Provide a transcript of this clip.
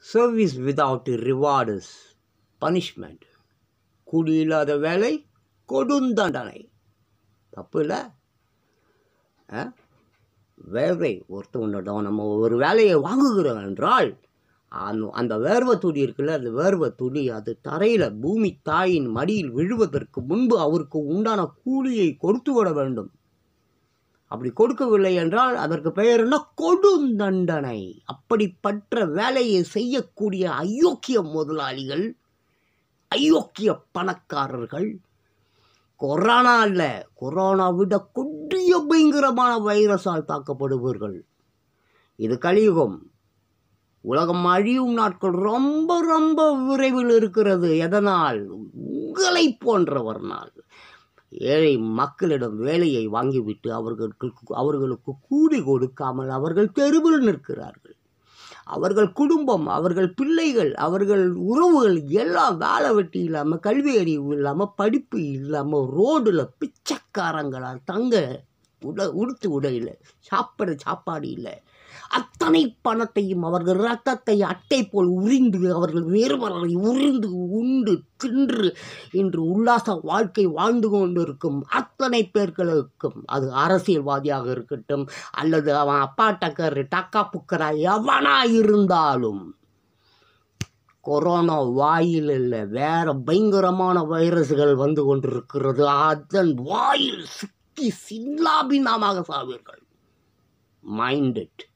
service without reward is punishment கூலி இல்லாத வேலை கொடுந்தண்டனை தப்பு இல்லை வேர்வை ஒருத்தவனிடம் நம்ம ஒரு வேலையை வாங்குகிறோம் என்றால் அந்த அந்த வேர்வை துளி இருக்குல்ல அந்த வேர்வை துளி அது தரையில் பூமி தாயின் மடியில் விழுவதற்கு முன்பு அவருக்கு உண்டான கூலியை கொடுத்து விட வேண்டும் அப்படி கொடுக்கவில்லை என்றால் அதற்கு பெயர் என்ன கொடுந்தண்டனை அப்படிப்பட்ட வேலையை செய்யக்கூடிய அயோக்கிய முதலாளிகள் அயோக்கிய பணக்காரர்கள் கொரோனா இல்லை கொரோனா விட கொடிய பயங்கரமான வைரஸால் தாக்கப்படுவீர்கள் இது கலியுகம் உலகம் அழியும் நாட்கள் ரொம்ப ரொம்ப விரைவில் இருக்கிறது எதனால் உங்களை போன்றவர்னால் ஏழை மக்களிடம் வேலையை வாங்கிவிட்டு அவர்களுக்கு அவர்களுக்கு கூலி கொடுக்காமல் அவர்கள் தெருவில் நிற்கிறார்கள் அவர்கள் குடும்பம் அவர்கள் பிள்ளைகள் அவர்கள் உறவுகள் எல்லாம் வேலை வெட்டி இல்லாமல் கல்வி அறிவு இல்லாமல் படிப்பு இல்லாமல் ரோடில் பிச்சைக்காரங்களால் தங்க உட உடுத்து உடை இல்லை சாப்பிட சாப்பாடு இல்லை அத்தனை பணத்தையும் அவர்கள் ரத்தத்தை அட்டை போல் உறிந்து அவர்கள் வேறுபவர்களை உறிந்து உண்டு தின்று இன்று உல்லாச வாழ்க்கை வாழ்ந்து கொண்டிருக்கும் அத்தனை பேர்களுக்கும் அது அரசியல்வாதியாக இருக்கட்டும் அல்லது அவன் அப்பா டக்கர் டக்கா புக்கரா எவனா இருந்தாலும் கொரோனா வாயில் இல்லை வேற பயங்கரமான வைரஸ்கள் வந்து கொண்டிருக்கிறது அதன் வாயில் சிக்கி சில்லாபின்னமாக சாவீர்கள் மைண்ட் இட்